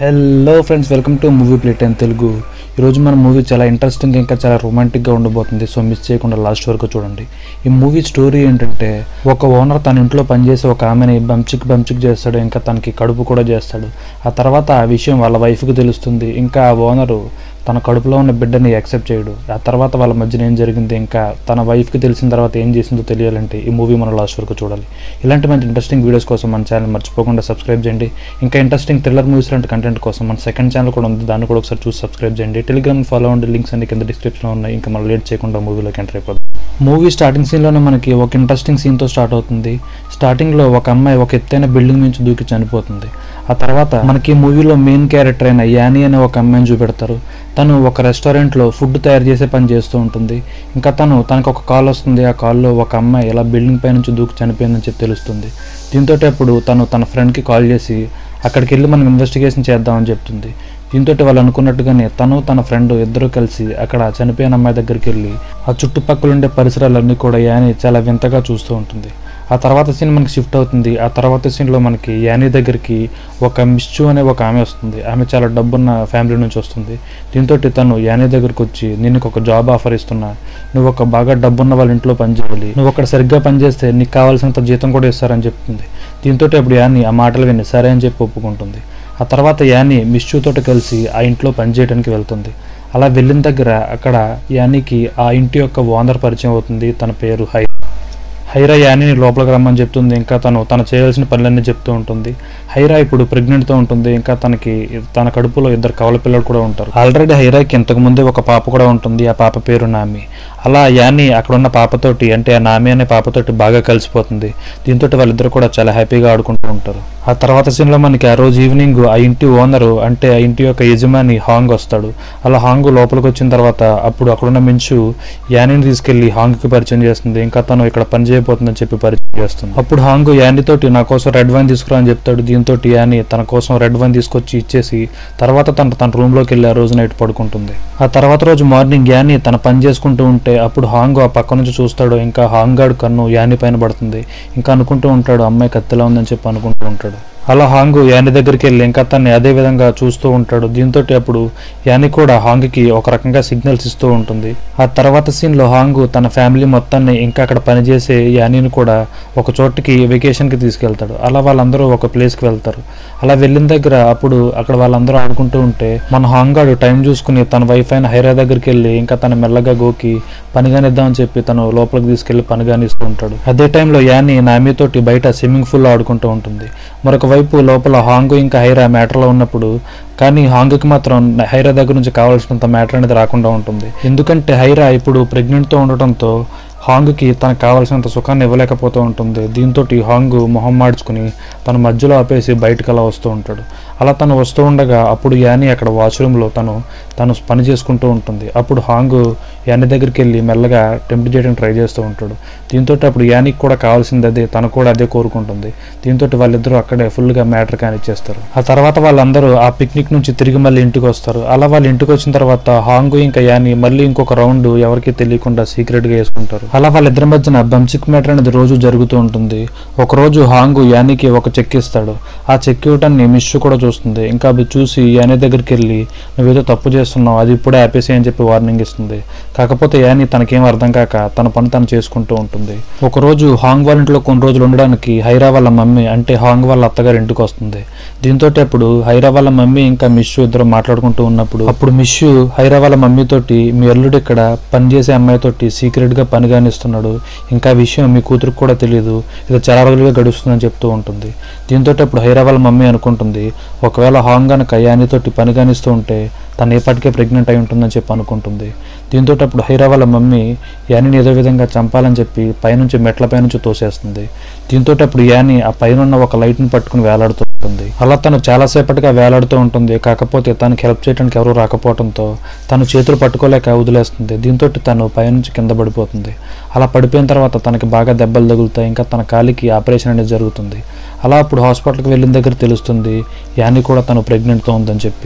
hello friends welcome to movie plate and Telugu ఈరోజు మన movie చాలా ఇంట్రెస్టింగ్ ఇంకా చాలా రొమాంటిక్గా ఉండబోతుంది సో మిస్ చేయకుండా లాస్ట్ వరకు చూడండి ఈ మూవీ స్టోరీ ఏంటంటే ఒక ఓనర్ తన ఇంట్లో పనిచేసి ఒక ఆమెని బంచిక్ బంచిక్ చేస్తాడు ఇంకా తనకి కడుపు కూడా చేస్తాడు ఆ తర్వాత ఆ విషయం వాళ్ళ వైఫ్కి తెలుస్తుంది ఇంకా ఆ ఓనరు తన కడుపులో ఉన్న బిడ్డని యాక్సెప్ట్ చేయడు ఆ తర్వాత వాళ్ళ మధ్యన ఏం జరిగింది ఇంకా తన వైఫ్కి తెలిసిన తర్వాత ఏం చేసిందో తెలియాలంటే ఈ మూవీ మనం లాస్ట్ వరకు చూడాలి ఇలాంటి మంచి ఇంట్రెస్టింగ్ వీడియోస్ కోసం మన ఛానల్ మర్చిపోకుండా సబ్స్క్రైబ్ చేయండి ఇంకా ఇంట్రెస్టింగ్ థ్రిల్లర్ మూవీస్ లాంటి కంటెంట్ కోసం మన సెకండ్ ఛానల్ కూడా ఉంది దాన్ని కూడా ఒకసారి చూసి సబ్స్క్రైబ్ చేయండి టెలిగ్రామ్ ఫాలో అవ్వండి లింక్స్ అన్ని కింద డిస్క్రిప్షన్లో ఉన్నాయి ఇంకా మనం లేట్ చేయకుండా మూవీలోకి ఎంటర్ అయిపోతుంది మూవీ స్టార్టింగ్ సీన్లోనే మనకి ఒక ఇంట్రెస్టింగ్ సీన్తో స్టార్ట్ అవుతుంది స్టార్టింగ్లో ఒక అమ్మాయి ఒక ఎత్తైన బిల్డింగ్ నుంచి దూకి చనిపోతుంది ఆ తర్వాత మనకి మూవీలో మెయిన్ క్యారెక్టర్ అయిన యానీ అనే ఒక అమ్మాయిని చూపెడతారు తను ఒక రెస్టారెంట్లో ఫుడ్ తయారు చేసే పని చేస్తూ ఉంటుంది ఇంకా తను తనకు ఒక కాల్ వస్తుంది ఆ కాల్లో ఒక అమ్మాయి ఇలా బిల్డింగ్ పై నుంచి దూకి చనిపోయిందని చెప్పి తెలుస్తుంది దీంతో అప్పుడు తను తన ఫ్రెండ్కి కాల్ చేసి అక్కడికి వెళ్ళి మనం ఇన్వెస్టిగేషన్ చేద్దామని చెప్తుంది దీంతో వాళ్ళు అనుకున్నట్టుగానే తను తన ఫ్రెండ్ ఇద్దరు కలిసి అక్కడ చనిపోయిన అమ్మాయి దగ్గరికి వెళ్ళి ఆ చుట్టుపక్కల ఉండే పరిసరాలన్నీ కూడా యాని చాలా వింతగా చూస్తూ ఉంటుంది ఆ తర్వాత సీన్ మనకి షిఫ్ట్ అవుతుంది ఆ తర్వాత సీన్లో మనకి యానీ దగ్గరికి ఒక మిస్చు అనే ఒక ఆమె వస్తుంది ఆమె చాలా డబ్బున్న ఫ్యామిలీ నుంచి వస్తుంది దీంతో తను యానీ దగ్గరికి వచ్చి నేను ఒక జాబ్ ఆఫర్ ఇస్తున్నా నువ్వు ఒక బాగా డబ్బున్న వాళ్ళ ఇంట్లో పనిచేయాలి నువ్వు అక్కడ సరిగ్గా పనిచేస్తే నీకు కావాల్సినంత జీతం కూడా ఇస్తారని చెప్తుంది దీంతో అప్పుడు యానీ ఆ మాటలు విని సరే అని చెప్పి ఒప్పుకుంటుంది ఆ తర్వాత యానీ మిస్చూతో కలిసి ఆ ఇంట్లో పనిచేయడానికి వెళ్తుంది అలా వెళ్ళిన దగ్గర అక్కడ యానీకి ఆ ఇంటి యొక్క ఓనర్ పరిచయం అవుతుంది తన పేరు హై హైరా యానీని లోపలికి రమ్మని చెప్తుంది ఇంకా తను తను చేయాల్సిన పనులన్నీ చెప్తూ ఉంటుంది హైరా ఇప్పుడు ప్రెగ్నెంట్తో ఉంటుంది ఇంకా తనకి తన కడుపులో ఇద్దరు కవల పిల్లలు కూడా ఉంటారు ఆల్రెడీ హైరాకి ఇంతకు ముందే ఒక పాప కూడా ఉంటుంది ఆ పాప పేరు నామి అలా యాని అక్కడ ఉన్న పాపతోటి అంటే ఆ నామి అనే పాపతోటి బాగా కలిసిపోతుంది దీంతో వాళ్ళిద్దరు కూడా చాలా హ్యాపీగా ఆడుకుంటూ ఉంటారు ఆ తర్వాత సీన్లో మనకి ఆ రోజు ఈవినింగ్ ఆ ఇంటి ఓనరు అంటే ఆ ఇంటి యొక్క యజమాని హాంగ్ వస్తాడు అలా హాంగ్ లోపలికి వచ్చిన తర్వాత అప్పుడు అక్కడున్న మించు యానీని తీసుకెళ్లి హాంగ్కి పరిచయం చేస్తుంది ఇంకా తను ఇక్కడ పని చేయబోతుందని చెప్పి పరిచయం చేస్తుంది అప్పుడు హాంగ్ యానీ తోటి నా కోసం రెడ్ వైన్ తీసుకురా అని చెప్తాడు దీంతో యానీ తన కోసం రెడ్ వైన్ తీసుకొచ్చి ఇచ్చేసి తర్వాత తన తన రూమ్లోకి వెళ్ళి ఆ రోజు నైట్ పడుకుంటుంది ఆ తర్వాత రోజు మార్నింగ్ యానీ తన పని చేసుకుంటూ ఉంటే అప్పుడు హాంగ్ ఆ పక్క నుంచి చూస్తాడు ఇంకా హాంగ్ గాడు కన్ను యానీ పైన పడుతుంది ఇంకా అనుకుంటూ ఉంటాడు అమ్మాయి కత్తిలా ఉందని చెప్పి అనుకుంటూ ఉంటాడు అలా హాంగ్ యాని దగ్గరికి వెళ్ళి ఇంకా తన్ని అదే విధంగా చూస్తూ ఉంటాడు దీంతో అప్పుడు యాని కూడా హాంగ్కి ఒక రకంగా సిగ్నల్స్ ఇస్తూ ఉంటుంది ఆ తర్వాత సీన్లో హాంగ్ తన ఫ్యామిలీ మొత్తాన్ని ఇంకా అక్కడ పనిచేసే యానీని కూడా ఒక చోటుకి వెకేషన్కి తీసుకెళ్తాడు అలా వాళ్ళందరూ ఒక ప్లేస్కి వెళ్తారు అలా వెళ్ళిన దగ్గర అప్పుడు అక్కడ వాళ్ళందరూ ఆడుకుంటూ ఉంటే మన హాంగాడు టైం చూసుకుని తన వైఫ్ అయిన హైరా దగ్గరికి వెళ్ళి ఇంకా తన మెల్లగా గోకి పనిగానిద్దామని చెప్పి తను లోపలికి తీసుకెళ్లి పనిగానిస్తూ ఉంటాడు అదే టైంలో యాని నామితోటి బయట స్విమ్మింగ్ పూల్ ఆడుకుంటూ ఉంటుంది మరొక వైపు లోపల హాంగ్ ఇంకా హైరా మ్యాటర్లో ఉన్నప్పుడు కానీ హాంగ్కి మాత్రం హైరా దగ్గర నుంచి కావాల్సినంత మ్యాటర్ అనేది రాకుండా ఉంటుంది ఎందుకంటే హైరా ఇప్పుడు ప్రెగ్నెంట్తో ఉండటంతో హాంగ్కి తనకు కావాల్సినంత సుఖాన్ని ఇవ్వలేకపోతూ ఉంటుంది దీంతో హాంగ్ మొహం మార్చుకుని తన మధ్యలో ఆపేసి బయటకు అలా వస్తూ ఉంటాడు అలా తను వస్తూ ఉండగా అప్పుడు యాని అక్కడ వాష్రూమ్లో తను తను పని చేసుకుంటూ ఉంటుంది అప్పుడు హాంగ్ యాని దగ్గరికి వెళ్ళి మెల్లగా టెంప్ట్ చేయడానికి ట్రై చేస్తూ ఉంటాడు దీంతో అప్పుడు యానికి కూడా కావాల్సింది అదే తను కూడా అదే కోరుకుంటుంది దీంతో వాళ్ళిద్దరూ అక్కడే ఫుల్గా మ్యాటర్ కానిచ్చేస్తారు ఆ తర్వాత వాళ్ళందరూ ఆ పిక్నిక్ నుంచి తిరిగి మళ్ళీ ఇంటికి వస్తారు అలా వాళ్ళు ఇంటికి వచ్చిన తర్వాత హాంగ్ ఇంకా యాని మళ్ళీ ఇంకొక రౌండ్ ఎవరికి తెలియకుండా సీక్రెట్గా వేసుకుంటారు అలా వాళ్ళిద్దరి మధ్యన బంచిక్ మ్యాటర్ అనేది రోజు జరుగుతూ ఉంటుంది ఒకరోజు హాంగ్ యానికి ఒక చెక్ ఇస్తాడు ఆ చెక్ ఇవ్వటాన్ని మిస్ కూడా చూస్తుంది ఇంకా అది చూసి యానీ దగ్గరికి వెళ్ళి నువ్వేదో తప్పు చేస్తున్నావు అది ఇప్పుడే ఆపేసి అని చెప్పి వార్నింగ్ ఇస్తుంది కాకపోతే యానీ తనకేం అర్థం కాక తన పని తను చేసుకుంటూ ఉంటుంది ఒకరోజు హాంగ్ వాళ్ళ ఇంట్లో కొన్ని రోజులు ఉండడానికి హైరా వాళ్ళ మమ్మీ అంటే హాంగ్ వాళ్ళ అత్తగారి ఇంటికి వస్తుంది దీంతో అప్పుడు హైరా వాళ్ళ మమ్మీ ఇంకా మిషు ఇద్దరు మాట్లాడుకుంటూ ఉన్నప్పుడు అప్పుడు మిషు హైరా వాళ్ళ మమ్మీ తోటి మీ అల్లుడు ఇక్కడ పనిచేసే అమ్మాయితోటి సీక్రెట్గా పని కానిస్తున్నాడు ఇంకా ఆ విషయం మీ కూతురికి కూడా తెలియదు ఇది చాలా రోజులుగా గడుస్తుందని చెప్తూ ఉంటుంది దీంతో అప్పుడు హైరా వాళ్ళ మమ్మీ అనుకుంటుంది ఒకవేళ హాంగ్ గనక యానితోటి పని కానిస్తూ ఉంటే తను ఏపాటికే ప్రెగ్నెంట్ అయి ఉంటుందని చెప్పి అనుకుంటుంది దీంతో అప్పుడు హైరా వాళ్ళ మమ్మీ యానిని ఏదో విధంగా చంపాలని చెప్పి పైనుంచి మెట్ల పైనుంచి తోసేస్తుంది దీంతో అప్పుడు యాని ఆ పైన ఉన్న ఒక లైట్ని పట్టుకుని వేలాడుతూ ఉంటుంది అలా తను చాలాసేపటిగా వేలాడుతూ ఉంటుంది కాకపోతే తనకి హెల్ప్ చేయడానికి ఎవరు రాకపోవడంతో తను చేతులు పట్టుకోలేక వదిలేస్తుంది దీంతో తను పైనుంచి కింద పడిపోతుంది అలా పడిపోయిన తర్వాత తనకి బాగా దెబ్బలు తగులుతాయి ఇంకా తన కాలికి ఆపరేషన్ అనేది జరుగుతుంది అలా అప్పుడు హాస్పిటల్కి వెళ్ళిన దగ్గర తెలుస్తుంది యాని కూడా తను ప్రెగ్నెంట్తో ఉందని చెప్పి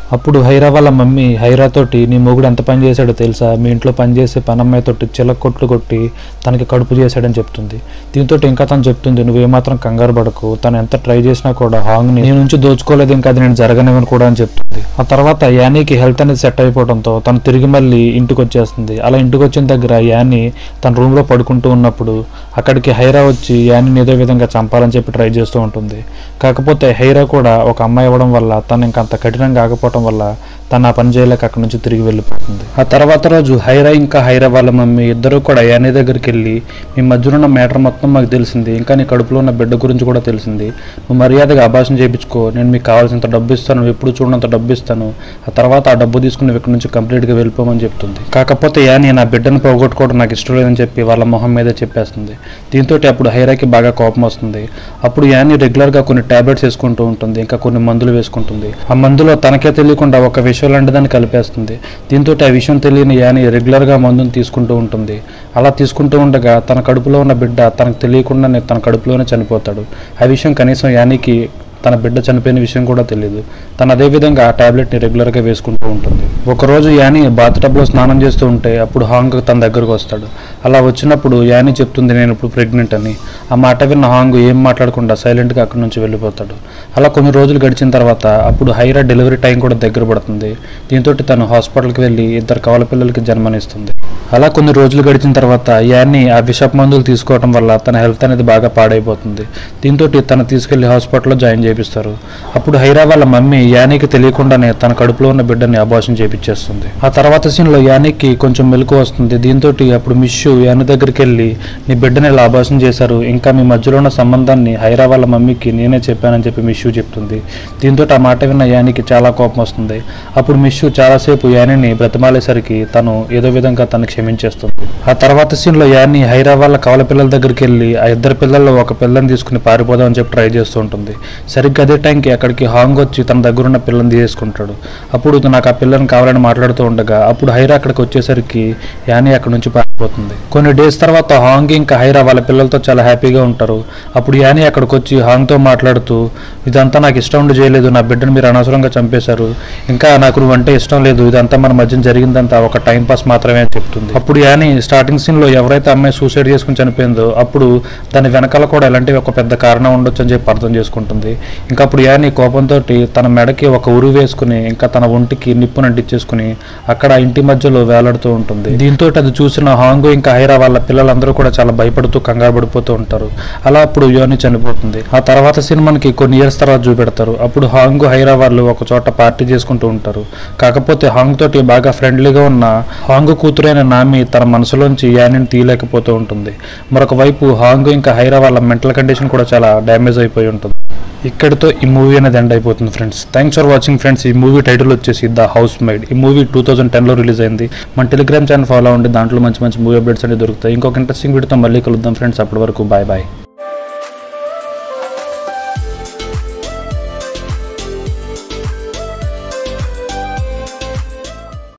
అప్పుడు హైరా వాళ్ళ మమ్మీ హైరా తోటి నీ మొగుడు ఎంత పని చేశాడో తెలుసా మీ ఇంట్లో పని చేసే పనమ్మాయి తోటి చిలక కొట్లు కొట్టి తనకి కడుపు చేశాడని చెప్తుంది దీంతో ఇంకా తను చెప్తుంది నువ్వేమాత్రం కంగారు పడకు తను ఎంత ట్రై చేసినా కూడా హాంగ్ని నీ నుంచి దోచుకోలేదు ఇంకా అది నేను జరగనివ్వను కూడా అని చెప్తుంది ఆ తర్వాత యానీకి హెల్త్ అనేది సెట్ అయిపోవడంతో తను తిరిగి మళ్ళీ ఇంటికి వచ్చేస్తుంది అలా ఇంటికి వచ్చిన దగ్గర యానీ తన రూమ్లో పడుకుంటూ ఉన్నప్పుడు అక్కడికి హైరా వచ్చి యానీని ఏదో విధంగా చంపాలని చెప్పి ట్రై చేస్తూ ఉంటుంది కాకపోతే హైరా కూడా ఒక అమ్మాయి అవ్వడం వల్ల తను ఇంకా అంత కఠినంగా ఆగపోవడం వల్ల తను ఆ పని చేయలేక అక్కడి నుంచి తిరిగి వెళ్ళిపోతుంది ఆ తర్వాత రోజు హైరా ఇంకా హైరా వాళ్ళ మమ్మీ ఇద్దరు కూడా యానీ దగ్గరికి వెళ్ళి మీ మధ్యలో ఉన్న మ్యాటర్ మొత్తం మాకు తెలిసింది ఇంకా నీ కడుపులో ఉన్న బిడ్డ గురించి కూడా తెలిసింది నువ్వు మర్యాదగా అభాషణ చేయించుకో నేను మీకు కావాల్సినంత డబ్బు ఇస్తాను నువ్వు ఎప్పుడు చూడనంత డబ్బు ఇస్తాను ఆ తర్వాత ఆ డబ్బు తీసుకుని నువ్వు ఇక్కడి నుంచి కంప్లీట్గా వెళ్ళిపోమని చెప్తుంది కాకపోతే యానీ నా బిడ్డను పోగొట్టుకోవడం నాకు ఇష్టం లేదని చెప్పి వాళ్ళ మొహం మీదే చెప్పేస్తుంది దీంతో అప్పుడు హైరాకి బాగా కోపం వస్తుంది అప్పుడు యానీ రెగ్యులర్గా కొన్ని టాబ్లెట్స్ వేసుకుంటూ ఉంటుంది ఇంకా కొన్ని మందులు వేసుకుంటుంది ఆ మందులో తనకే తెలియకుండా ఒక విషయం లాంటిదాన్ని కలిపేస్తుంది దీంతో ఆ విషయం తెలియని యాని రెగ్యులర్గా మందుని తీసుకుంటూ ఉంటుంది అలా తీసుకుంటూ ఉండగా తన కడుపులో ఉన్న బిడ్డ తనకు తెలియకుండానే తన కడుపులోనే చనిపోతాడు ఆ విషయం కనీసం యానికి తన బిడ్డ చనిపోయిన విషయం కూడా తెలియదు తను అదే విధంగా ఆ టాబ్లెట్ని రెగ్యులర్గా వేసుకుంటూ ఉంటుంది ఒకరోజు యాని బాత్ టబ్లో స్నానం చేస్తూ ఉంటే అప్పుడు హాంగ్ తన దగ్గరకు వస్తాడు అలా వచ్చినప్పుడు యాని చెప్తుంది నేను ఇప్పుడు ప్రెగ్నెంట్ అని ఆ మాట విన్న హాంగ్ ఏం మాట్లాడకుండా సైలెంట్గా అక్కడి నుంచి వెళ్ళిపోతాడు అలా కొన్ని రోజులు గడిచిన తర్వాత అప్పుడు హైరా డెలివరీ టైం కూడా దగ్గర పడుతుంది దీంతో తను హాస్పిటల్కి వెళ్ళి ఇద్దరు కవల పిల్లలకి జన్మనిస్తుంది అలా కొన్ని రోజులు గడిచిన తర్వాత యాన్ని ఆ విషపు మందులు తీసుకోవడం వల్ల తన హెల్త్ అనేది బాగా పాడైపోతుంది దీంతో తను తీసుకెళ్లి హాస్పిటల్లో జాయిన్ చేపిస్తారు అప్పుడు హైరా వాళ్ళ మమ్మీ యానికి తెలియకుండానే తన కడుపులో ఉన్న బిడ్డని అబార్షన్ చేపించేస్తుంది ఆ తర్వాత సీన్లో యానికి కొంచెం మెలకు వస్తుంది దీంతో అప్పుడు మిషు యాని దగ్గరికి వెళ్ళి నీ బిడ్డని ఇలా అబార్షన్ చేశారు ఇంకా మీ మధ్యలో ఉన్న సంబంధాన్ని హైరా వాళ్ళ మమ్మీకి నేనే చెప్పానని చెప్పి మిషు చెప్తుంది దీంతో ఆ మాట విన్న యానికి చాలా కోపం వస్తుంది అప్పుడు మిషు చాలాసేపు యానిని బ్రతిమాలేసరికి తను ఏదో విధంగా తను క్షమించేస్తుంది ఆ తర్వాత సీన్లో యాని హైరా వాళ్ళ కవల పిల్లల దగ్గరికి వెళ్ళి ఆ ఇద్దరు పిల్లల్లో ఒక పిల్లని తీసుకుని పారిపోదామని చెప్పి ట్రై చేస్తూ ఉంటుంది సరిగ్గా అదే టైంకి అక్కడికి హాంగ్ వచ్చి తన దగ్గర ఉన్న పిల్లని తీసుకుంటాడు అప్పుడు నాకు ఆ పిల్లని కావాలని మాట్లాడుతూ ఉండగా అప్పుడు హైరా అక్కడికి వచ్చేసరికి యాని అక్కడి నుంచి పారిపోతుంది కొన్ని డేస్ తర్వాత హాంగ్ ఇంకా హైరా వాళ్ళ పిల్లలతో చాలా హ్యాపీగా ఉంటారు అప్పుడు యాని అక్కడికి వచ్చి హాంగ్తో మాట్లాడుతూ ఇదంతా నాకు ఇష్టం ఉండి చేయలేదు నా బిడ్డను మీరు అనవసరంగా చంపేశారు ఇంకా నాకు నువ్వంటే ఇష్టం లేదు ఇదంతా మన మధ్యన జరిగిందంతా ఒక టైం పాస్ మాత్రమే అని చెప్తుంది అప్పుడు యాని స్టార్టింగ్ సీన్ లో ఎవరైతే అమ్మాయి సూసైడ్ చేసుకుని చనిపోయిందో అప్పుడు దాని వెనకాల కూడా ఎలాంటి ఒక పెద్ద కారణం ఉండొచ్చు అని చెప్పి అర్థం చేసుకుంటుంది ఇంకా అప్పుడు యాని కోపంతో తన మెడకి ఒక ఉరి వేసుకుని ఇంకా తన ఒంటికి నిప్పును అంటించేసుకుని అక్కడ ఇంటి మధ్యలో వేలాడుతూ ఉంటుంది దీంతో అది చూసిన హాంగు ఇంకా హైరా వాళ్ళ పిల్లలందరూ కూడా చాలా భయపడుతూ కంగారు పడిపోతూ ఉంటారు అలా అప్పుడు యోని చనిపోతుంది ఆ తర్వాత సినిమాకి కొన్ని ఇయర్స్ తర్వాత చూపెడతారు అప్పుడు హాంగు హైరా వాళ్ళు ఒక చోట పార్టీ చేసుకుంటూ ఉంటారు కాకపోతే హాంగ్ తోటి బాగా ఫ్రెండ్లీగా ఉన్న హాంగ్ కూతురైన నామి తన మనసులోంచి యానిని తీయలేకపోతూ ఉంటుంది మరొక వైపు హాంగ్ ఇంకా హైరా వాళ్ళ మెంటల్ కండిషన్ కూడా చాలా డ్యామేజ్ అయిపోయి ఉంటుంది ఇక్కడితో ఈ మూవీ అనేది ఎండ్ అయిపోతుంది friends thanks for watching friends ఈ మూవీ టైటిల్ వచ్చేసి ద హౌస్ మేడ్ ఈ మూవీ టూ థౌసండ్ టెన్లో రిలీజ్ అయింది మన టెలిగ్రామ్ ఛానల్ ఫాలో అవ్వండి దాంట్లో మంచి మంచి మూవీ అప్డేట్స్ అనేవి దొరుకుతాయి ఇంకొక ఇంట్రెస్టింగ్ వీడియోతో మళ్ళీ కలుద్దాం ఫ్రెండ్స్ అప్పటి వరకు బాయ్ బాయ్